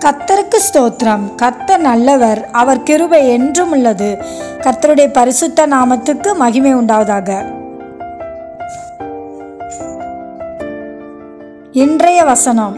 கர்த்தருக்கு ஸ்தோத்திரம் கர்த்தர் நல்லவர் அவர் கிருபை என்றும் உள்ளது கர்த்தருடைய பரிசுத்த நாமத்துக்கு மகிமை உண்டாவதாக இன்றைய வசனம்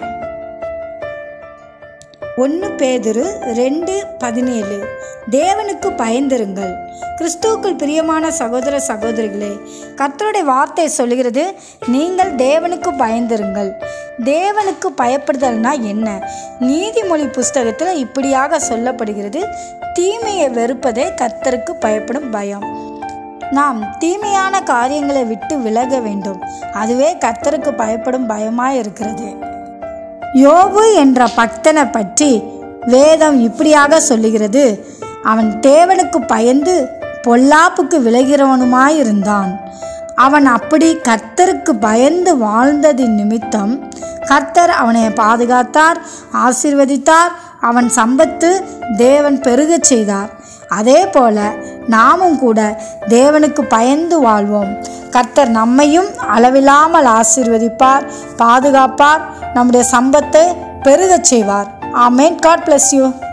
ஒன்று பேதுரு ரெண்டு பதினேழு தேவனுக்கு பயந்திருங்கள் கிறிஸ்துவுக்குள் பிரியமான சகோதர சகோதரிகளே கர்த்தருடைய வார்த்தை சொல்கிறது நீங்கள் தேவனுக்கு பயந்திருங்கள் தேவனுக்கு பயப்படுதல்னா என்ன நீதிமொழி புஸ்தகத்தில் இப்படியாக சொல்லப்படுகிறது தீமையை வெறுப்பதே கர்த்தருக்கு பயப்படும் பயம் நாம் தீமையான காரியங்களை விட்டு விலக வேண்டும் அதுவே கர்த்தருக்கு பயப்படும் பயமாய் இருக்கிறது யோபு என்ற பக்தனை பற்றி வேதம் இப்படியாக சொல்லுகிறது அவன் தேவனுக்கு பயந்து பொல்லாப்புக்கு விலகிறவனுமாயிருந்தான் அவன் அப்படி கர்த்தருக்கு பயந்து வாழ்ந்ததின் நிமித்தம் கர்த்தர் அவனை பாதுகாத்தார் ஆசீர்வதித்தார் அவன் சம்பத்து தேவன் பெருகச் செய்தார் அதே போல நாமும் கூட தேவனுக்கு பயந்து வாழ்வோம் கர்த்தர் நம்மையும் அளவில்லாமல் ஆசீர்வதிப்பார் பாதுகாப்பார் நம்முடைய சம்பத்தை பெருகச் செய்வார் ஆமேன் காட் bless யூ